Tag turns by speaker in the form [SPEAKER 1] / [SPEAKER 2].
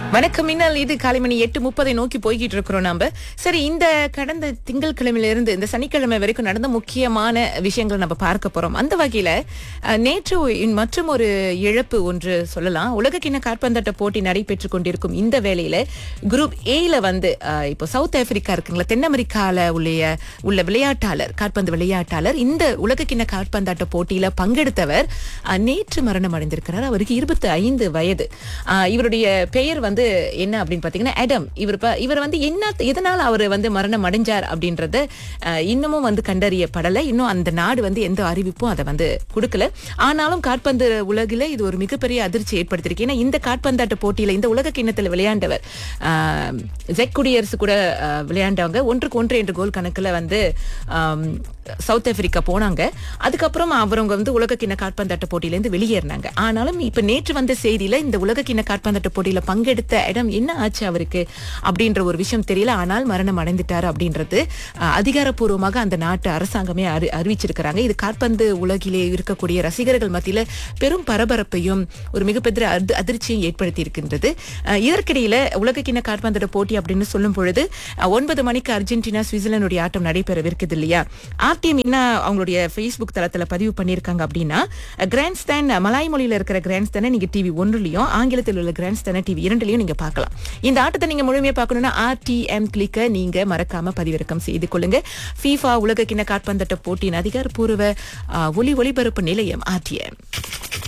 [SPEAKER 1] வணக்கம் மின்னல் இது காலை மணி எட்டு முப்பதை நோக்கி போய்கிட்டு இருக்கிறோம் நாம சரி இந்த கடந்த திங்கட்கிழமையில இருந்து இந்த சனிக்கிழமை வரைக்கும் நடந்த முக்கியமான விஷயங்களை நம்ம பார்க்க போறோம் அந்த வகையில அஹ், நேற்று மற்றும் ஒரு இழப்பு ஒன்று சொல்லலாம் உலகக்கிண காற்பந்தாட்ட போட்டி நடைபெற்று கொண்டிருக்கும் இந்த வேளையில குரூப் ஏல வந்து அஹ், இப்போ சவுத் ஆப்பிரிக்கா இருக்குங்களா தென் அமெரிக்கால உள்ள உள்ள விளையாட்டாளர் காற்பந்து விளையாட்டாளர் இந்த உலகக்கிண காற்பந்தாட்ட போட்டியில பங்கெடுத்தவர் அஹ், நேற்று மரணம் அடைந்திருக்கிறார் அவருக்கு இருபத்தி ஐந்து வயது அஹ், இவருடைய பெயர் வந்து என்ன அப்படின்னு பாத்தீங்கன்னா அடம் இவர் ப- இவர் வந்து என்ன எதனால அவர் வந்து மரணம் அடைஞ்சார் அப்படின்றத அஹ், இன்னமும் வந்து கண்டறியப்படலை இன்னும் அந்த நாடு வந்து எந்த அறிவிப்பும் அதை வந்து கொடுக்கல ஆனாலும் காற்பந்து உலகில இது ஒரு மிகப்பெரிய அதிர்ச்சி ஏற்படுத்தியிருக்கு ஏன்னா இந்த காற்பந்தாட்ட போட்டியில இந்த உலக கிண்ணத்துல விளையாண்டவர் அஹ், ஜெக் குடியரசு கூட அஹ், விளையாண்டவங்க ஒன்றுக்கு ஒன்று என்ற கோல் கணக்குல வந்து ஆம், சவுத் ஆப்பிரிக்கா போனாங்க அதுக்கப்புறம் அவரவங்க வந்து உலக கிண்ண காற்பந்தாட்ட போட்டியிலேருந்து வெளியேறினாங்க ஆனாலும் இப்ப நேற்று வந்த செய்தியில இந்த உலக கிண்ண காற்பந்தாட்ட போட்டியில பங்கெடுத்த இடம் என்ன ஆச்சு அவருக்கு அப்படின்ற ஒரு விஷயம் தெரியல ஆனால் மரணம் அடைந்துட்டாரு அப்படின்றது அஹ், அதிகாரப்பூர்வமாக அந்த நாட்டு அரசாங்கமே அறி அறிவிச்சிருக்கிறாங்க இது காற்பந்து உலகிலே இருக்கக்கூடிய ரசிகர்கள் மத்தியில பெரும் பரபரப்பையும் ஒரு மிகப்பெரிய அதி- அதிர்ச்சியும் ஏற்படுத்தி இருக்கின்றது அஹ், இதற்கிடையில உலக கிண்ண காற்பந்தாட்ட போட்டி அப்படின்னு சொல்லும் பொழுது அஹ், ஒன்பது மணிக்கு அர்ஜென்டினா சுவிட்சர்லாந்துடைய ஆட்டம் நடைபெறவிருக்குது இல்லையா ஆர்டிஎம் என்ன அவங்களுடைய ஃபேஸ்புக் தளத்துல பதிவு பண்ணியிருக்காங்க அப்படின்னா கிராண்ட் ஸ்டாண்ட் மலாய் மொழியில இருக்கிற கிராண்ட் ஸ்டாண்டை நீங்க டிவி ஒன்றுலயும் ஆங்கிலத்தில் உள்ள கிராண்ட் ஸ்டாண்ட் டிவி இரண்டுலயும் நீங்க பார்க்கலாம் இந்த ஆட்டத்தை நீங்க முழுமையா பார்க்கணும்னா ஆர்டிஎம் கிளிக்க நீங்க மறக்காம பதிவிறக்கம் செய்து கொள்ளுங்க ஃபீஃபா உலக கிண்ண காற்பந்தாட்ட போட்டியின் அதிகாரப்பூர்வ அஹ், ஒலி ஒளிபரப்பு நிலையம் ஆர்டிஎம்